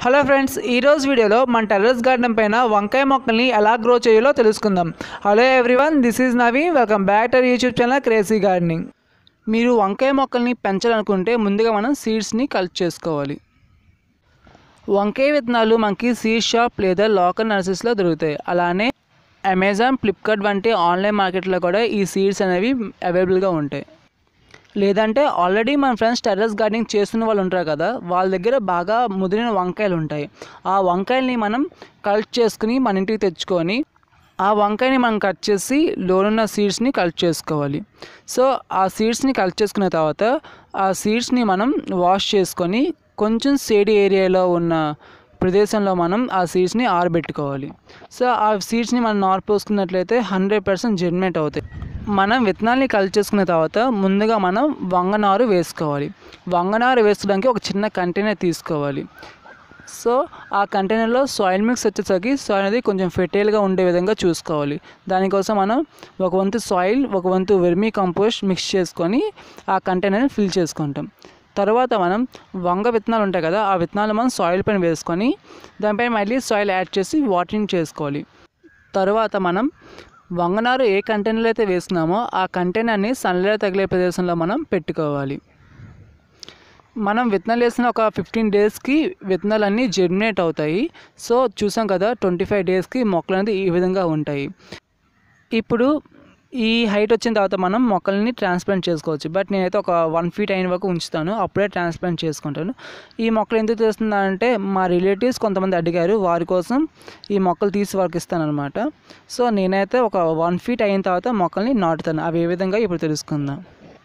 hello friends ఈరోజు వీడియోలో మన టెర్రస్ గార్డెన్ పైన వంకాయ మొక్కల్ని ఎలా గ్రో చేయాలో తెలుసుకుందాం hello everyone this is Navi welcome back to YouTube channel crazy gardening మీరు వంకాయ మొక్కల్ని పెంచాలనుకుంటే ముందుగా మనం సీడ్స్ని కలెక్ట్ చేసుకోవాలి వంకాయ విత్తనాలు మనకి సీడ్ షాప్ లేదా లోకల్ నర్సరీస్లో దొరుకుతాయి అలానే అమెజాన్ ఫ్లిప్కార్ట్ వంటి ఆన్లైన్ మార్కెట్లో కూడా ఈ సీడ్స్ అనేవి అవైలబుల్గా ఉంటాయి లేదంటే ఆల్రెడీ మన ఫ్రెండ్స్ టెర్రస్ గార్డెనింగ్ చేస్తున్న వాళ్ళు ఉంటారు కదా వాళ్ళ దగ్గర బాగా ముదిరిన వంకాయలు ఉంటాయి ఆ వంకాయల్ని మనం కలెక్ట్ చేసుకుని మన ఇంటికి తెచ్చుకొని ఆ వంకాయని మనం కట్ చేసి లోనున్న సీడ్స్ని కలెక్ట్ చేసుకోవాలి సో ఆ సీడ్స్ని కలెక్ట్ చేసుకున్న తర్వాత ఆ సీడ్స్ని మనం వాష్ చేసుకొని కొంచెం సేడి ఏరియాలో ఉన్న ప్రదేశంలో మనం ఆ సీడ్స్ని ఆరబెట్టుకోవాలి సో ఆ సీడ్స్ని మనం నారు పోసుకున్నట్లయితే హండ్రెడ్ పర్సెంట్ జెర్మినేట్ అవుతాయి మనం విత్తనాల్ని కలెక్ట్ చేసుకున్న తర్వాత ముందుగా మనం వంగనారు వేసుకోవాలి వంగనారు వేసుకోవడానికి ఒక చిన్న కంటైనర్ తీసుకోవాలి సో ఆ కంటైనర్లో సాయిల్ మిక్స్ వచ్చేసరికి సాయిల్ అనేది కొంచెం ఫెర్టైల్గా ఉండే విధంగా చూసుకోవాలి దానికోసం మనం ఒక వంతు సాయిల్ ఒక వంతు వెర్మీ కంపోస్ట్ మిక్స్ చేసుకొని ఆ కంటైనర్ని ఫిల్ చేసుకుంటాం తర్వాత మనం వంగ విత్తనాలు ఉంటాయి కదా ఆ విత్తనాలు మనం సాయిల్ పైన వేసుకొని దానిపైన మళ్ళీ సాయిల్ యాడ్ చేసి వాటరింగ్ చేసుకోవాలి తర్వాత మనం వంగనారు ఏ కంటైనర్లో అయితే వేస్తున్నామో ఆ కంటైనర్ని సన్లైట్ తగిలే ప్రదేశంలో మనం పెట్టుకోవాలి మనం విత్తనాలు వేసిన ఒక ఫిఫ్టీన్ డేస్కి విత్తనాలన్నీ జెర్మినేట్ అవుతాయి సో చూసాం కదా ట్వంటీ ఫైవ్ డేస్కి మొక్కలు అనేది ఈ విధంగా ఉంటాయి ఇప్పుడు ఈ హైట్ వచ్చిన తర్వాత మనం మొక్కల్ని ట్రాన్స్ప్లాంట్ చేసుకోవచ్చు బట్ నేనైతే ఒక వన్ ఫీట్ అయిన వరకు ఉంచుతాను అప్పుడే ట్రాన్స్ప్లాంట్ చేసుకుంటాను ఈ మొక్కలు ఎందుకు చేస్తున్నా అంటే మా రిలేటివ్స్ కొంతమంది అడిగారు వారి కోసం ఈ మొక్కలు తీసి వారికి ఇస్తాను అనమాట సో నేనైతే ఒక వన్ ఫీట్ అయిన తర్వాత మొక్కల్ని నాటుతాను అవి ఏ విధంగా ఇప్పుడు తెలుసుకుందాం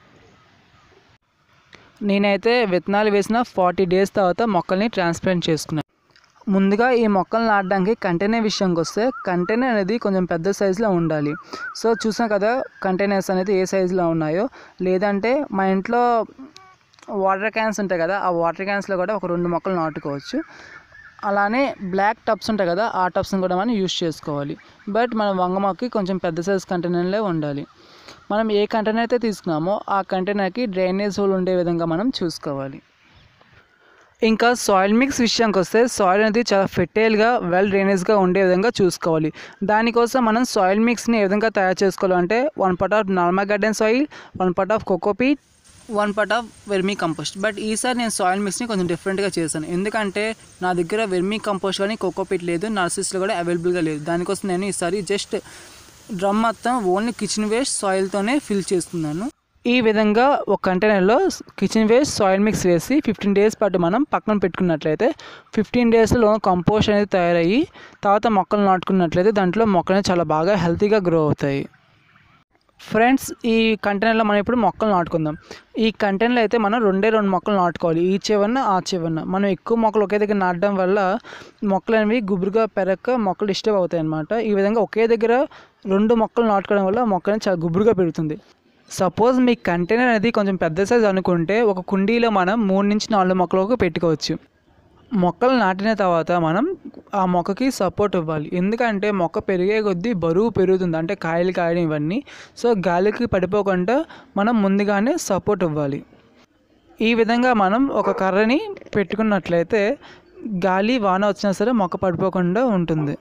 నేనైతే విత్తనాలు వేసిన ఫార్టీ డేస్ తర్వాత మొక్కల్ని ట్రాన్స్ప్లాంట్ చేసుకున్నాను ముందుగా ఈ మొక్కలు నాటడానికి కంటైనర్ విషయానికి వస్తే కంటైనర్ అనేది కొంచెం పెద్ద సైజులో ఉండాలి సో చూసాం కదా కంటైనర్స్ అనేది ఏ సైజులో ఉన్నాయో లేదంటే మా ఇంట్లో వాటర్ క్యాన్స్ ఉంటాయి కదా ఆ వాటర్ క్యాన్స్లో కూడా ఒక రెండు మొక్కలు నాటుకోవచ్చు అలానే బ్లాక్ టబ్స్ ఉంటాయి కదా ఆ టబ్స్ని కూడా మనం యూస్ చేసుకోవాలి బట్ మన వంగ మొక్కకి కొంచెం పెద్ద సైజ్ కంటైనర్లే ఉండాలి మనం ఏ కంటైనర్ అయితే తీసుకున్నామో ఆ కంటైనర్కి డ్రైనేజ్ హోల్ ఉండే విధంగా మనం చూసుకోవాలి ఇంకా సాయిల్ మిక్స్ విషయానికి వస్తే సాయిల్ అనేది చాలా ఫెర్టైల్గా వెల్ డ్రైనేజ్గా ఉండే విధంగా చూసుకోవాలి దానికోసం మనం సాయిల్ మిక్స్ని ఏ విధంగా తయారు చేసుకోవాలంటే one part of normal garden soil one part of cocopeat one part of vermicompost but ఈసారి నేను సాయిల్ మిక్స్ని కొంచెం డిఫరెంట్గా చేశాను ఎందుకంటే నా దగ్గర వెర్మీ కంపోస్ట్ కానీ కోకోపీట్ లేదు నర్సరీస్లో కూడా అవైలబుల్గా లేదు దానికోసం నేను ఈసారి జస్ట్ డ్రమ్ మొత్తం ఓన్లీ కిచెన్ వేస్ట్ సాయిల్తోనే ఫిల్ చేస్తున్నాను ఈ విధంగా ఒక కంటైనర్లో కిచెన్ వేస్ట్ సాయిల్ మిక్స్ వేసి ఫిఫ్టీన్ డేస్ పాటు మనం పక్కన పెట్టుకున్నట్లయితే ఫిఫ్టీన్ డేస్లో కంపోస్ట్ అనేది తయారయ్యి తర్వాత మొక్కలు నాటుకున్నట్లయితే దాంట్లో మొక్కలు అనేది చాలా బాగా హెల్తీగా గ్రో అవుతాయి ఫ్రెండ్స్ ఈ కంటైనర్లో మనం ఇప్పుడు మొక్కలు నాటుకుందాం ఈ కంటైనర్లో అయితే మనం రెండే రెండు మొక్కలు నాటుకోవాలి ఈ చివరన ఆ చివరన మనం ఎక్కువ మొక్కలు ఒకే దగ్గర నాటడం వల్ల మొక్కలు అనేవి గుబురుగా పెరగక మొక్కలు డిస్టర్బ్ అవుతాయి అన్నమాట ఈ విధంగా ఒకే దగ్గర రెండు మొక్కలు నాటుకోవడం వల్ల మొక్క అనేది చాలా గుబురుగా పెరుగుతుంది సపోజ్ మీ కంటైనర్ అనేది కొంచెం పెద్ద సైజ్ అనుకుంటే ఒక కుండీలో మనం మూడు నుంచి నాలుగు మొక్కలకు పెట్టుకోవచ్చు మొక్కలు నాటిన తర్వాత మనం ఆ మొక్కకి సపోర్ట్ ఇవ్వాలి ఎందుకంటే మొక్క పెరిగే కొద్దీ బరువు పెరుగుతుంది అంటే కాయలు కాయడం ఇవన్నీ సో గాలికి పడిపోకుండా మనం ముందుగానే సపోర్ట్ ఇవ్వాలి ఈ విధంగా మనం ఒక కర్రని పెట్టుకున్నట్లయితే గాలి వాన వచ్చినా సరే మొక్క పడిపోకుండా ఉంటుంది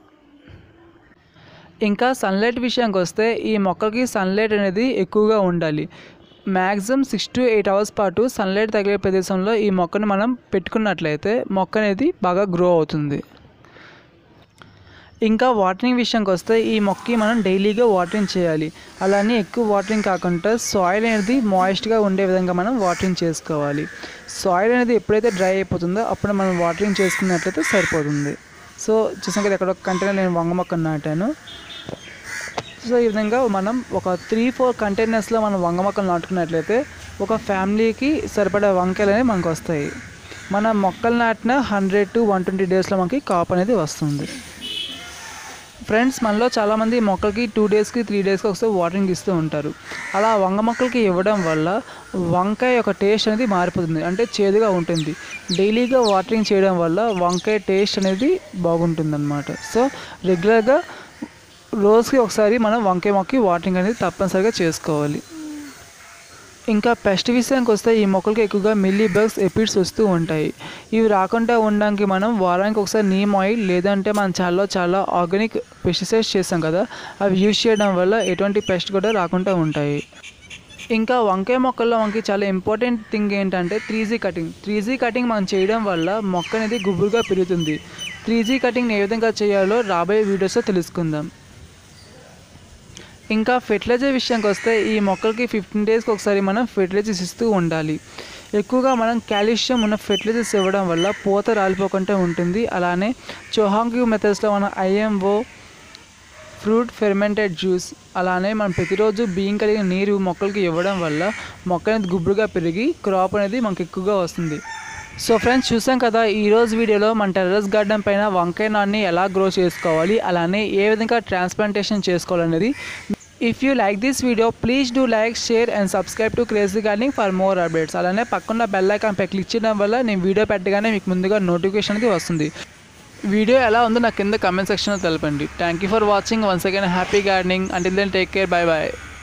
ఇంకా సన్లైట్ విషయానికి వస్తే ఈ మొక్కకి సన్లైట్ అనేది ఎక్కువగా ఉండాలి maximum six to eight hours పాటు సన్లైట్ తగిలే ప్రదేశంలో ఈ మొక్కను మనం పెట్టుకున్నట్లయితే మొక్క అనేది బాగా గ్రో అవుతుంది ఇంకా వాటరింగ్ విషయానికి వస్తే ఈ మొక్కకి మనం డైలీగా వాటరింగ్ చేయాలి అలానే ఎక్కువ వాటరింగ్ కాకుండా సాయిల్ అనేది మాయిస్ట్గా ఉండే విధంగా మనం వాటరింగ్ చేసుకోవాలి సాయిల్ అనేది ఎప్పుడైతే డ్రై అయిపోతుందో అప్పుడు మనం వాటరింగ్ చేసుకున్నట్లయితే సరిపోతుంది సో చూసాం కదా ఎక్కడ ఒక కంటైనర్ నేను వంగ మొక్క నాటాను సో ఈ విధంగా మనం ఒక త్రీ ఫోర్ కంటైనర్స్లో మనం వంగ మొక్కలు నాటుకున్నట్లయితే ఒక ఫ్యామిలీకి సరిపడే వంకాయలు అనేవి మనకు వస్తాయి మన మొక్కలు నాటిన హండ్రెడ్ టు వన్ ట్వంటీ డేస్లో మనకి కాప్ అనేది వస్తుంది ఫ్రెండ్స్ మనలో చాలామంది మొక్కలకి టూ డేస్కి త్రీ డేస్కి ఒకసారి వాటరింగ్ ఇస్తూ ఉంటారు అలా వంగ మొక్కలకి ఇవ్వడం వల్ల వంకాయ యొక్క టేస్ట్ అనేది మారిపోతుంది అంటే చేదుగా ఉంటుంది డైలీగా వాటరింగ్ చేయడం వల్ల వంకాయ టేస్ట్ అనేది బాగుంటుంది సో రెగ్యులర్గా రోజుకి ఒకసారి మనం వంకాయ మొక్కకి వాటరింగ్ అనేది తప్పనిసరిగా చేసుకోవాలి ఇంకా పెస్ట్ విషయానికి వస్తే ఈ మొక్కలకి ఎక్కువగా మిల్లీ బగ్స్ ఎపిడ్స్ వస్తూ ఉంటాయి ఇవి రాకుండా ఉండడానికి మనం వారానికి ఒకసారి నీమ్ ఆయిల్ లేదంటే మనం చాలా చాలా ఆర్గానిక్ పెస్టిసైడ్స్ చేస్తాం కదా అవి యూజ్ చేయడం వల్ల ఎటువంటి పెస్ట్ కూడా రాకుండా ఉంటాయి ఇంకా వంకాయ మొక్కల్లో మనకి చాలా ఇంపార్టెంట్ థింగ్ ఏంటంటే three G cutting three G cutting మనం చేయడం వల్ల మొక్క అనేది గుబురుగా పెరుగుతుంది త్రీ జీ కటింగ్ ఏ విధంగా చేయాలో రాబోయే వీడియోస్లో తెలుసుకుందాం ఇంకా ఫెర్టిలైజర్ విషయానికి వస్తే ఈ మొక్కలకి ఫిఫ్టీన్ డేస్కి ఒకసారి మనం ఫెర్టిలైజర్స్ ఇస్తూ ఉండాలి ఎక్కువగా మనం కాల్షియం ఉన్న ఫెర్టిలైజర్స్ ఇవ్వడం వల్ల పూత రాలిపోకుండా ఉంటుంది అలానే చోహాంగి మెథడ్స్లో మనం ఐఎంఓ ఫ్రూట్ ఫెర్మెంటెడ్ జ్యూస్ అలానే మనం ప్రతిరోజు బియ్యం కలిగిన నీరు మొక్కలకి ఇవ్వడం వల్ల మొక్క అనేది గుబురుగా పెరిగి క్రాప్ అనేది మనకి ఎక్కువగా వస్తుంది సో ఫ్రెండ్స్ చూసాం కదా ఈరోజు వీడియోలో మన టెర్రస్ గార్డెన్ పైన వంకాయ నాన్ని ఎలా గ్రో చేసుకోవాలి అలానే ఏ విధంగా ట్రాన్స్ప్లాంటేషన్ చేసుకోవాలనేది if you like this video please do like share and subscribe to crazy gardening for more updates అలానే పక్కన బెల్ ఐకాన్ పై క్లిక్ చేయడం వల్ల నేను వీడియో పెట్టగానే మీకు ముందుగా నోటిఫికేషన్ అనేది వస్తుంది వీడియో ఎలా ఉందో నాకు కింద కమెంట్ సెక్షన్లో తెలపండి thank you for watching once again happy gardening until then take care bye bye